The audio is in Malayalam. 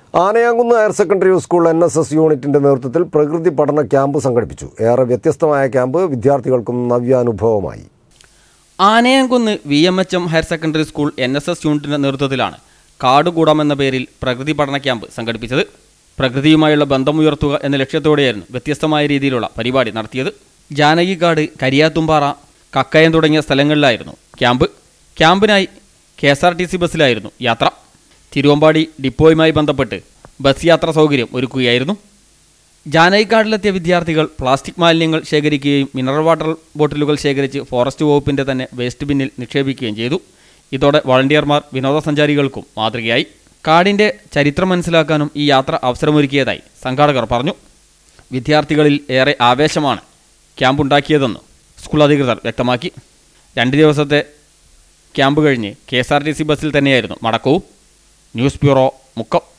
Anayamkunnu higher secondary school N S S യൂണിറ്റിന്റെ നേതൃത്വത്തിൽ പ്രകൃതി പഠന ക്യാമ്പ് സംഘടിപ്പിച്ചു ഏറെ വ്യത്യസ്തമായ ക്യാമ്പ് വിദ്യാർത്ഥികൾക്കും നവ്യാനുഭവമായി Anayamkunnu V M H M higher secondary school N S S യൂണിറ്റിന്റെ നേതൃത്വത്തിലാണ് കാടുകൂടം എന്ന പേരിൽ പ്രകൃതി പഠന ക്യാമ്പ് സംഘടിപ്പിച്ചത് പ്രകൃതിയുമായുള്ള ബന്ധമുയർത്തുക എന്ന ലക്ഷ്യത്തോടെയായിരുന്നു വ്യത്യസ്തമായ രീതിയിലുള്ള പരിപാടി നടത്തിയത് ജാനകിക്കാട് കരിയാത്തുംപാറ കക്കയം തുടങ്ങിയ സ്ഥലങ്ങളിലായിരുന്നു ക്യാമ്പ് ക്യാമ്പിനായി K S R T C ബസ്സിലായിരുന്നു യാത്ര തിരുവമ്പാടി ഡിപ്പോയുമായി ബന്ധപ്പെട്ട് ബസ് യാത്രാ സൗകര്യം ഒരുക്കുകയായിരുന്നു ജാനകിക്കാടിലെത്തിയ വിദ്യാർത്ഥികൾ പ്ലാസ്റ്റിക് മാലിന്യങ്ങൾ ശേഖരിക്കുകയും മിനറൽ വാട്ടർ ബോട്ടിലുകൾ ശേഖരിച്ച് ഫോറസ്റ്റ് വകുപ്പിന്റെ തന്നെ വേസ്റ്റ് ബിന്നിൽ നിക്ഷേപിക്കുകയും ചെയ്തു ഇതോടെ വളണ്ടിയർമാർ വിനോദസഞ്ചാരികൾക്കും മാതൃകയായി കാടിന്റെ ചരിത്രം മനസ്സിലാക്കാനും ഈ യാത്ര അവസരമൊരുക്കിയതായി സംഘാടകർ പറഞ്ഞു വിദ്യാർത്ഥികളിൽ ഏറെ ആവേശമാണ് ക്യാമ്പ് ഉണ്ടാക്കിയതെന്ന് സ്കൂൾ അധികൃതർ വ്യക്തമാക്കി രണ്ട് ദിവസത്തെ ക്യാമ്പ് കഴിഞ്ഞ് K S R T C ബസ്സിൽ തന്നെയായിരുന്നു മടക്കവും ന്യൂസ് ബ്യൂറോ മുക്കം